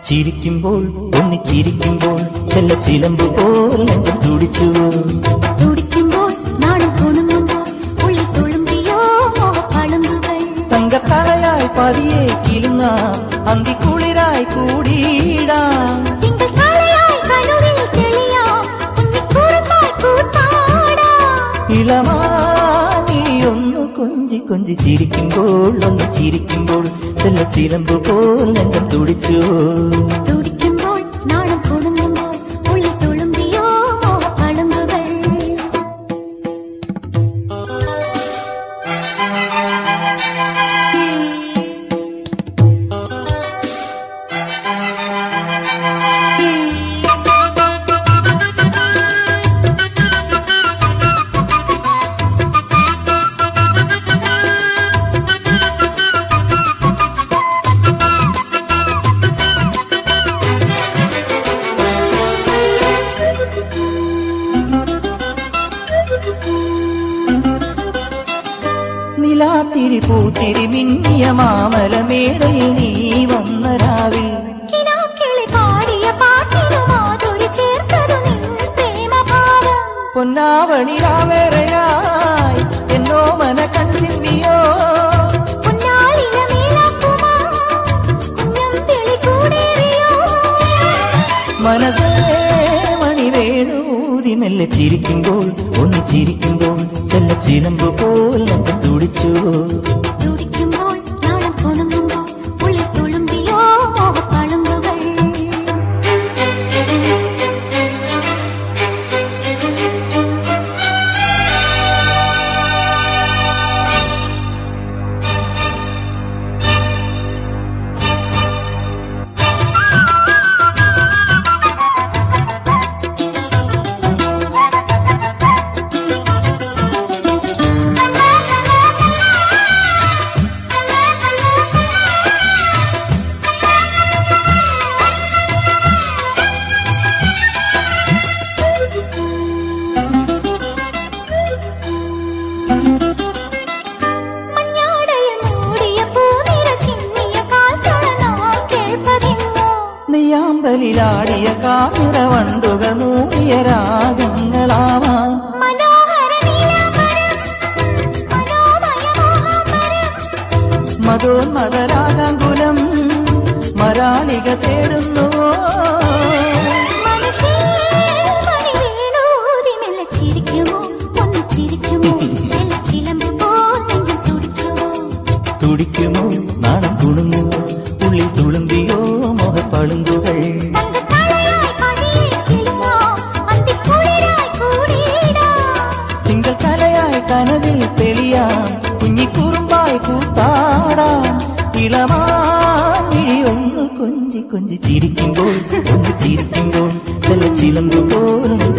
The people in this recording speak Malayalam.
ചിരിക്കുമ്പോൾ ഒന്ന് ചിരിക്കുമ്പോൾ ചെല്ല ചിലമ്പ് പോൽ നെഞ്ചം തുടിച്ചു തുടിക്കുമ്പോൾ നാണം കുണുങ്ങുമ്പോൾ ഉള്ളിൽ തുളുമ്പിയോ മോഹപ്പളുമ്പുകൾ തങ്കത്തളയായി പതിയെ കിലുങ്ങ അന്തിക്കുളിരായി കൂടിയിടാം തിങ്കൾ കാലയായി കനുവിൽ തെളിയാം ഉണ്ണിക്കുറുമ്പായി കൂത്താടാം ഇളമാനി ഒന്ന് കൊഞ്ചി കൊഞ്ചി ചിരിക്കുമ്പോൾ ഒന്ന് ചിരിക്കുമ്പോൾ ചെല്ല ചിലമ്പ് പോൽ നെഞ്ചം തുടിച്ചു തുടിക്കുമ്പോൾ നാണം കുണുങ്ങുമ്പോൾ ഉള്ളിൽ തുളുമ്പിയോ മോഹപ്പളുമ്പുകൾ നിലാത്തിരി പൂത്തിരി മിന്നിയ മാമല മേടയിൽ നീ വന്ന രാവിൽ കിനാക്കിളി പാടിയ പാട്ടിനു മാധുരി ചേർത്തതു നിൻ പ്രേമഭാവം പൊന്നാവണി രാവേറെയായി എന്നോ മന കൺചിമ്മിയോ പൊന്നാലില മേലാക്കുമാ കുഞ്ഞമ്പിളി കൂടേറിയോ മനസ്സേ മണി വേണൂതി മെല്ലെ ചിരിക്കുമ്പോൾ ഒന്ന് ചിരിക്കുമ്പോൾ ചെല്ല ചിലമ്പ് പോൽ നെഞ്ചം തുടിച്ചു തുടിക്കുമ്പോൾ നാണം കുണുങ്ങുമ്പോൾ ഉള്ളിൽ തുളുമ്പിയോ മോഹപ്പളുമ്പുകൾ മഞ്ഞാടയിൽ മൂടിയ പൂനിര ചിന്നിയ കാൽത്തള നാം കേൾപ്പതിങ്ങോ നെയ്യാമ്പലിലാടിയ കാമിറ വണ്ടുകൾ മൂടിയ രാഗങ്ങളാവാം മനോഹര നീലാംബരം മനോമയ മോഹാംബരം മതോന്മതരാകാങ്കുലം മരാളിക തേടുന്നുവോ മനസ്സേ മണി വീണൂതി മെല്ലെ ചിരിക്കുമോ ഒന്ന് ചിരിക്കുമോ ചെല്ല ചിലമ്പ് പോൽ നെഞ്ചിൽ തുടിച്ചുവോ തുടിക്കുമോ നാണം കുണുങ്ങുമോ ഉള്ളിൽ തുളുമ്പിയോ മോഹപ്പളുങ്കുകൾ തങ്കത്തളയായി പതിയെ കിളിങ്ങാം അന്തിക്കുളിരായി കൂടിയിടാം തിങ്കൾ കലയായി കനവിൽ തെളിയാം കുഞ്ഞിക്കുറുമ്പായി കൂത്താടാം ഇളമാഴി ഒന്ന് കൊഞ്ചി കൊഞ്ചി ചിരിക്കുമ്പോൾ ഒന്ന് ചിരിക്കുമ്പോൾ ചില ചിലമ്പ് പോലും